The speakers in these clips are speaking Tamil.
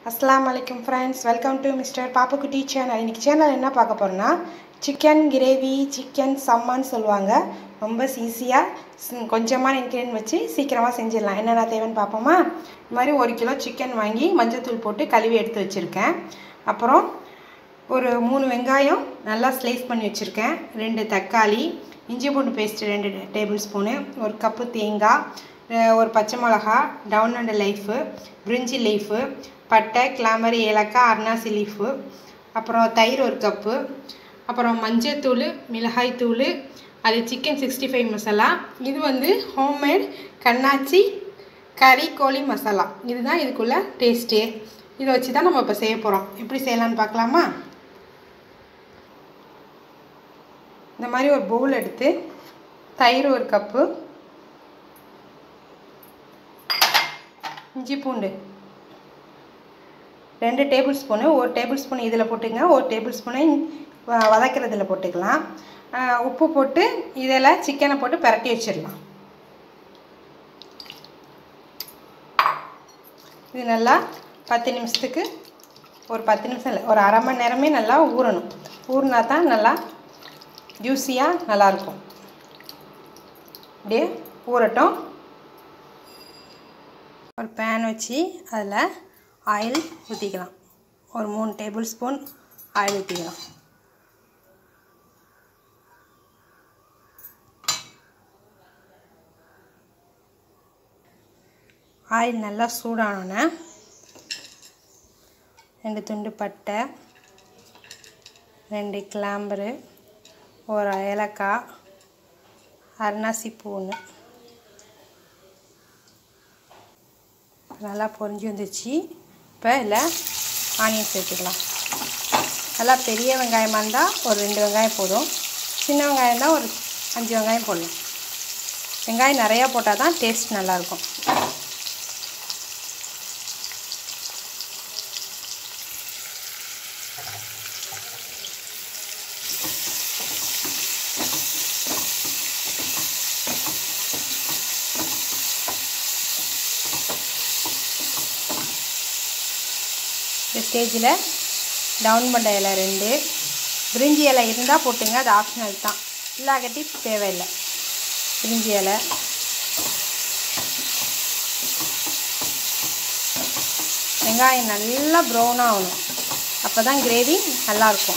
அஸ்ஸலாமு அலைக்கும் friends welcome to mister Pappukutty channel இன்றைக்கி சேனல் என்ன பார்க்க போகிறோன்னா சிக்கன் கிரேவி சிக்கன் சம்மான்னு சொல்லுவாங்க ரொம்ப ஈஸியாக கொஞ்சமான இன்க்ரீடியன்ட் வச்சு சீக்கிரமாக செஞ்சிடலாம் என்னென்ன தேவைன்னு பார்ப்போமா இது மாதிரி ஒரு கிலோ சிக்கன் வாங்கி மஞ்சள்தூள் போட்டு கழுவி எடுத்து வச்சுருக்கேன் அப்புறம் ஒரு மூணு வெங்காயம் நல்லா ஸ்லைஸ் பண்ணி வச்சுருக்கேன் ரெண்டு தக்காளி இஞ்சி பூண்டு பேஸ்ட்டு ரெண்டு டேபிள் ஸ்பூனு ஒரு கப்பு தேங்காய் அஹ் ஒரு பச்சை மிளகா டவுன் அண்ட் லைஃபு பிரிஞ்சி லீஃபு பட்டை கிளாமரி ஏலக்காய் அர்னாசி லீஃபு அப்புறம் தயிர் ஒரு கப்பு அப்புறம் மஞ்சத்தூள் மிளகாய்த்தூள் அது சிக்கன் சிக்ஸ்டி ஃபைவ் மசாலா இது வந்து ஹோம்மேட் கண்ணாச்சி கறி கோழி மசாலா இதுதான் இதுக்குள்ள டேஸ்ட்டே இதை வச்சு தான் நம்ம இப்போ செய்ய போகிறோம் எப்படி செய்யலாம்னு பார்க்கலாமா இந்த மாதிரி ஒரு பவுல் எடுத்து தயிர் ஒரு கப்பு இஞ்சி பூண்டு ரெண்டு டேபிள் ஸ்பூனு ஒரு டேபிள் ஸ்பூன் இதில் போட்டுங்க ஒரு டேபிள் ஸ்பூனை வ- வதக்கிறதுல போட்டுக்கலாம் ஆஹ் உப்பு போட்டு இதில் சிக்கனை போட்டு பிரட்டி வச்சிடலாம் இது நல்லா பத்து நிமிஷத்துக்கு ஒரு பத்து நிமிஷம் இல்லை ஒரு அரை மணி நேரமே நல்லா ஊறணும் ஊறினா தான் நல்லா ஜூஸியாக நல்லாயிருக்கும் அப்படியே ஊறட்டும் ஒரு பேன் வச்சு அதில் ஆயில் ஊற்றிக்கலாம் ஒரு மூணு டேபிள் ஸ்பூன் ஆயில் ஊற்றிக்கலாம் ஆயில் நல்லா சூடானோன்னே ரெண்டு துண்டு பட்டை ரெண்டு கிளாம்பரு ஒரு ஏலக்காய் அரினாசி பூன்னு நல்லா பொரிஞ்சு வந்துச்சு இப்போ இதில் ஆனியன் சேர்த்துக்கலாம் நல்லா பெரிய வெங்காயமாக இருந்தால் ஒரு ரெண்டு வெங்காயம் போதும் சின்ன வெங்காயம் இருந்தால் ஒரு அஞ்சு வெங்காயம் போடலாம் வெங்காயம் நிறையா போட்டால் தான் டேஸ்ட் நல்லாயிருக்கும் இந்த ஸ்டேஜில் டவுன் பண்ண இலை ரெண்டு பிரிஞ்சி இலை இருந்தால் போட்டுங்க அது ஆப்ஷனல் தான் இல்லாகட்டி தேவையில்லை பிரிஞ்சி இலை வெங்காயம் நல்லா ப்ரௌன் ஆகணும் அப்போ தான் கிரேவி நல்லாயிருக்கும்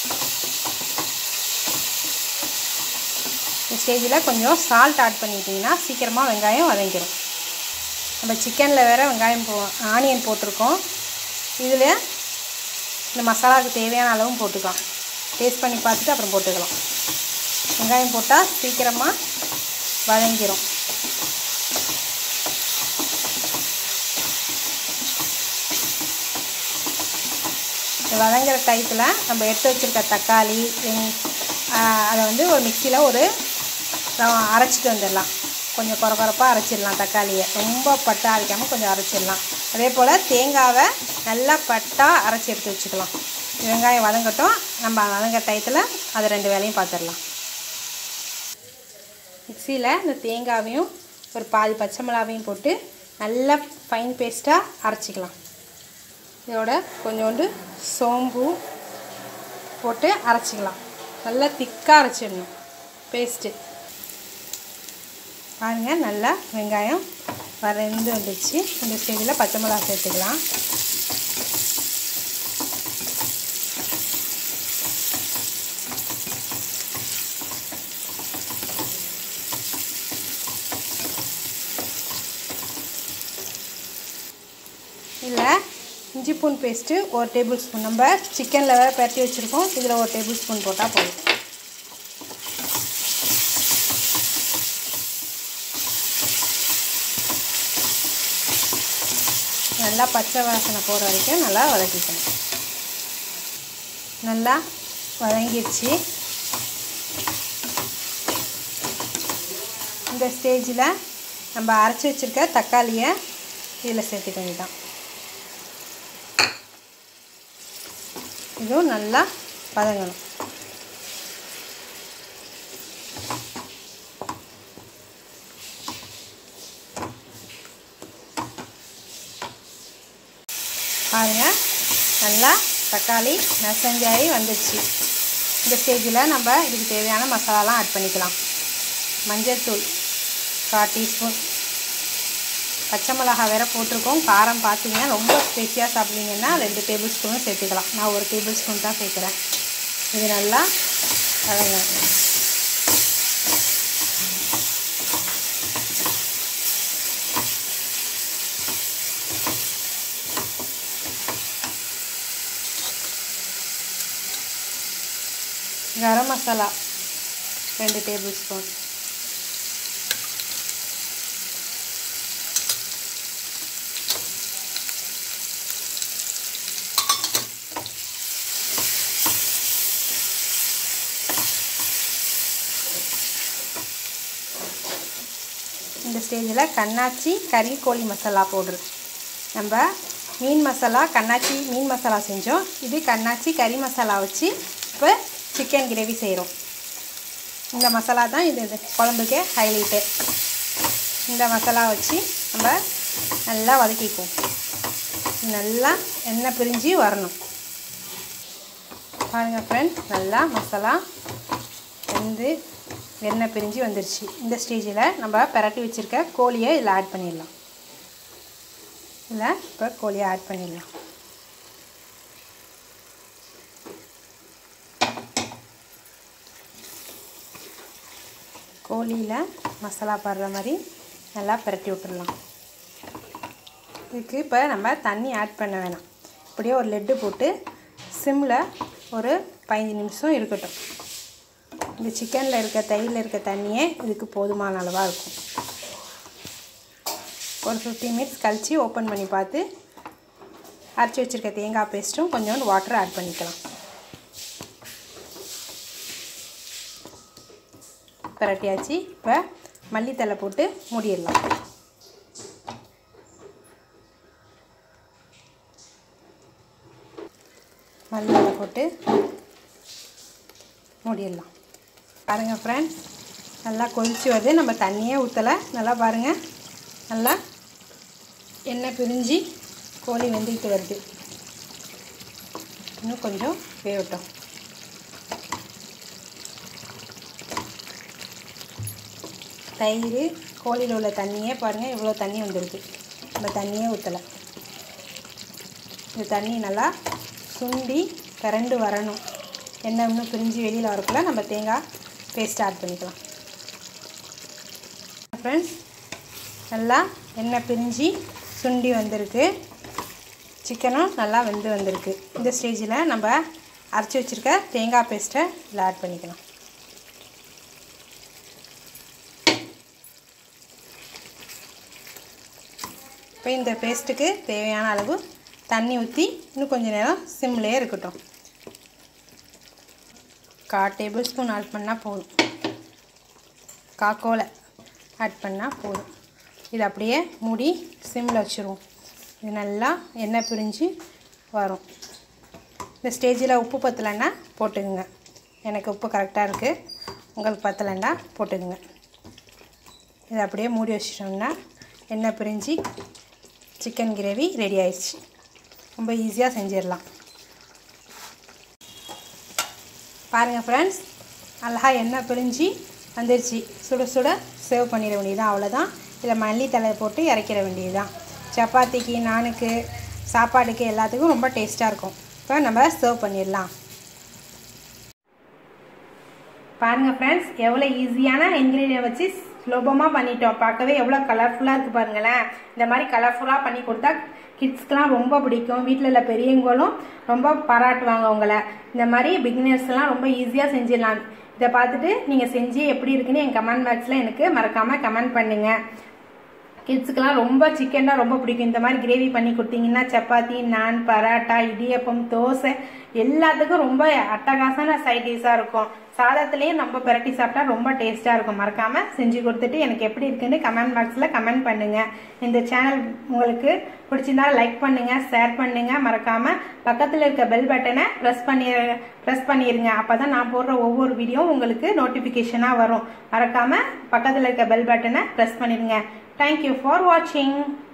இந்த ஸ்டேஜில் கொஞ்சம் சால்ட் ஆட் பண்ணிட்டீங்கன்னா சீக்கிரமாக வெங்காயம் வதங்கிடும் நம்ம சிக்கனில் வேறு வெங்காயம் போ ஆனியன் போட்டிருக்கோம் இதில் இந்த மசாலாவுக்கு தேவையான அளவும் போட்டுக்கலாம் டேஸ்ட் பண்ணி பார்த்துட்டு அப்புறம் போட்டுக்கலாம் வெங்காயம் போட்டால் சீக்கிரமாக வதங்கிரும் இந்த வதங்குற டயத்தில் நம்ம எடுத்து வச்சுருக்க தக்காளி வெங் ஆஹ் அதை வந்து ஒரு மிக்சியில் ஒரு ர- அரைச்சிட்டு வந்துடலாம் கொஞ்சம் குறை குறைப்பாக அரைச்சிடலாம் தக்காளியை ரொம்ப பட்டா அரைக்காமல் கொஞ்சம் அரைச்சிடலாம் அதே போல் தேங்காவை நல்லா பட்டா அரைச்சி எடுத்து வச்சுக்கலாம் வெங்காயம் வதங்கட்டும் நம்ம வதங்குற டயத்தில் அது ரெண்டு வேலையும் பார்த்துடலாம் மிக்சியில் இந்த தேங்காவையும் ஒரு பாதி பச்சை மிளகாவையும் போட்டு நல்லா ஃபைன் பேஸ்ட்டாக அரைச்சிக்கலாம் இதோட கொஞ்சோண்டு சோம்பு போட்டு அரைச்சிக்கலாம் நல்லா திக்காக அரைச்சிடணும் பேஸ்ட்டு பாருங்கள் நல்லா வெங்காயம் வரைந்து வந்துச்சு இந்த ஸ்டேஜில் பச்சை மிளகா சேர்த்துக்கலாம் இதில் இஞ்சி பூண்டு பேஸ்ட்டு ஒரு டேபிள் ஸ்பூன் நம்ம சிக்கனில் வேறு பரட்டி வச்சுருக்கோம் இதில் ஒரு டேபிள் ஸ்பூன் போட்டால் போதும் நல்லா பச்சை வாசனை போகிற வரைக்கும் நல்லா வதக்கிக்கணும் நல்லா வதங்கிடுச்சு இந்த ஸ்டேஜில் நம்ம அரைச்சி வச்சுருக்க தக்காளியை இதில் சேர்த்துக்க வேண்டியதான் இதுவும் நல்லா வதங்கணும் பாருங்கள் நல்லா தக்காளி நசஞ்சாயி வந்துடுச்சு இந்த ஸ்டேஜில் நம்ம இதுக்கு தேவையான மசாலாலாம் ஆட் பண்ணிக்கலாம் மஞ்சள் தூள் கால் டீஸ்பூன் பச்சை மிளகா வேறு போட்டிருக்கோம் காரம் பார்த்தீங்கன்னா ரொம்ப ஸ்பெஷியாக சாப்பிட்டீங்கன்னா ரெண்டு டேபிள் ஸ்பூனும் சேர்த்துக்கலாம் நான் ஒரு டேபிள் ஸ்பூன் தான் சேர்க்குறேன் இது நல்லா கலங்க கரம் மசாலா ரெண்டு டேபிள் ஸ்பூன் இந்த ஸ்டேஜில் கண்ணாச்சி கறி கோழி மசாலா பவுட்ரு நம்ம மீன் மசாலா கண்ணாச்சி மீன் மசாலா செஞ்சோம் இது கண்ணாச்சி கறி மசாலா வச்சு இப்போ சிக்கன் கிரேவி செய்கிறோம் இந்த மசாலா தான் இது இது குழம்புக்கு ஹைலைட்டு இந்த மசாலா வச்சு நம்ம நல்லா வதக்கிக்குவோம் நல்லா எண்ணெய் பிரிஞ்சு வரணும் பாருங்கள் ஃப்ரெண்ட்ஸ் நல்லா மசாலா வந்து எண்ணெய் பிரிஞ்சு வந்துருச்சு இந்த ஸ்டேஜில் நம்ம பரட்டி வச்சுருக்க கோழியை இதில் ஆட் பண்ணிடலாம் இதில் இப்போ கோழியை ஆட் பண்ணிடலாம் கோழியில் மசாலா படுற மாதிரி நல்லா பரட்டி விட்டுடலாம் இதுக்கு இப்போ நம்ம தண்ணி ஆட் பண்ண வேணாம் இப்படியே ஒரு லெட்டு போட்டு சிம்மில் ஒரு பதினஞ்சு நிமிஷம் இருக்கட்டும் இந்த சிக்கனில் இருக்க தயிரில் இருக்க தண்ணியே இதுக்கு போதுமான அளவாக இருக்கும் ஒரு ஃபிஃப்டீன் மினிட்ஸ் கழித்து ஓப்பன் பண்ணி பார்த்து அரைச்சி வச்சுருக்க தேங்காய் பேஸ்ட்டும் கொஞ்சோண்டு வாட்டர் ஆட் பண்ணிக்கலாம் பரட்டியாச்சு இப்போ மல்லித்தலை போட்டு மூடிடலாம் மல்லித்தலை போட்டு மூடிடலாம் பாருங்கள் ஃப்ரெண்ட்ஸ் நல்லா கொதிச்சு வருது நம்ம தண்ணியே ஊற்றலை நல்லா பாருங்கள் நல்லா எண்ணெய் பிரிஞ்சு கோழி வெந்துக்கிட்டு வருது இன்னும் கொஞ்சம் வேகட்டும் தயிர் கோழியில் உள்ள தண்ணியே பாருங்கள் இவ்வளோ தண்ணி வந்திருக்கு நம்ம தண்ணியே ஊற்றலை இந்த தண்ணி நல்லா சுண்டி கரண்டு வரணும் எண்ணெய் இன்னும் பிரிஞ்சு வெளியில் வரக்குள்ள நம்ம தேங்காய் பேஸ்ட் ஆட் பண்ணிக்கலாம் ஃப்ரெண்ட்ஸ் நல்லா எண்ணெய் பிரிஞ்சு சுண்டி வந்திருக்கு சிக்கனும் நல்லா வெந்து வந்திருக்கு இந்த ஸ்டேஜில் நம்ம அரைச்சி வச்சுருக்க தேங்காய் பேஸ்ட்டை இதில் ஆட் பண்ணிக்கலாம் இப்போ இந்த பேஸ்ட்டுக்கு தேவையான அளவு தண்ணி ஊற்றி இன்னும் கொஞ்சம் நேரம் சிம்லேயே இருக்கட்டும் கா டேபிள் ஸ்பூன் ஆட் பண்ணால் போதும் காக்கோலை ஆட் பண்ணால் போதும் இது அப்படியே மூடி சிம்மில் வச்சுருவோம் இது நல்லா எண்ணெய் பிரிஞ்சு வரும் இந்த ஸ்டேஜில் உப்பு பத்தலைன்னா போட்டுக்குங்க எனக்கு உப்பு கரெக்டாக இருக்குது உங்களுக்கு பத்தலைன்னா போட்டுக்குங்க இதை அப்படியே மூடி வச்சிட்டோம்னா எண்ணெய் பிரிஞ்சு சிக்கன் கிரேவி ரெடி ஆயிடுச்சு ரொம்ப ஈஸியாக செஞ்சிடலாம் பாருங்கள் ஃப்ரெண்ட்ஸ் அழகா எண்ணெய் பிரிஞ்சு வந்துருச்சு சுட சுட சேவ் பண்ணிட வேண்டியதுதான் அவ்வளோதான் இதில் மல்லித்தலை போட்டு இறக்கிட வேண்டியதுதான் சப்பாத்திக்கு நானுக்கு சாப்பாடுக்கு எல்லாத்துக்கும் ரொம்ப டேஸ்ட்டாக இருக்கும் இப்போ நம்ம சர்வ் பண்ணிடலாம் பாருங்கள் ஃப்ரெண்ட்ஸ் எவ்வளோ ஈஸியான இன்க்ரீடியன் வச்சு சுலபமாக பண்ணிட்டோம் பார்க்கவே எவ்வளோ கலர்ஃபுல்லாக இருக்குது பாருங்களேன் இந்த மாதிரி கலர்ஃபுல்லாக பண்ணி கொடுத்தா கிட்ஸ்க்கெலாம் ரொம்ப பிடிக்கும் வீட்டில் உள்ள பெரியவங்களும் ரொம்ப பாராட்டுவாங்க உங்களை இந்த மாதிரி பிகினர்ஸ்லாம் ரொம்ப ஈஸியாக செஞ்சிடலாம் இதை பார்த்துட்டு நீங்கள் செஞ்சு எப்படி இருக்குன்னு என் கமெண்ட் பாக்ஸில் எனக்கு மறக்காமல் கமெண்ட் பண்ணுங்கள் கிட்ஸுக்கெல்லாம் ரொம்ப சிக்கன் தான் ரொம்ப பிடிக்கும் இந்த மாதிரி கிரேவி பண்ணி கொடுத்தீங்கன்னா சப்பாத்தி நான் பராட்டா இடியப்பம் தோசை எல்லாத்துக்கும் ரொம்ப அட்டகாசான சைட் டிஷ்ஷாக இருக்கும் சாதத்துலேயும் நம்ம பிரட்டி சாப்பிட்டா ரொம்ப டேஸ்ட்டாக இருக்கும் மறக்காமல் செஞ்சு கொடுத்துட்டு எனக்கு எப்படி இருக்குன்னு கமெண்ட் பாக்ஸில் கமெண்ட் பண்ணுங்கள் இந்த சேனல் உங்களுக்கு பிடிச்சிருந்தா லைக் பண்ணுங்கள் ஷேர் பண்ணுங்கள் மறக்காமல் பக்கத்தில் இருக்க பெல் பட்டனை ப்ரெஸ் பண்ணி ப்ரெஸ் பண்ணிடுங்க அப்போ தான் நான் போடுற ஒவ்வொரு வீடியோவும் உங்களுக்கு நோட்டிஃபிகேஷனாக வரும் மறக்காமல் பக்கத்தில் இருக்க பெல் பட்டனை ப்ரெஸ் பண்ணிடுங்க Thank you for watching.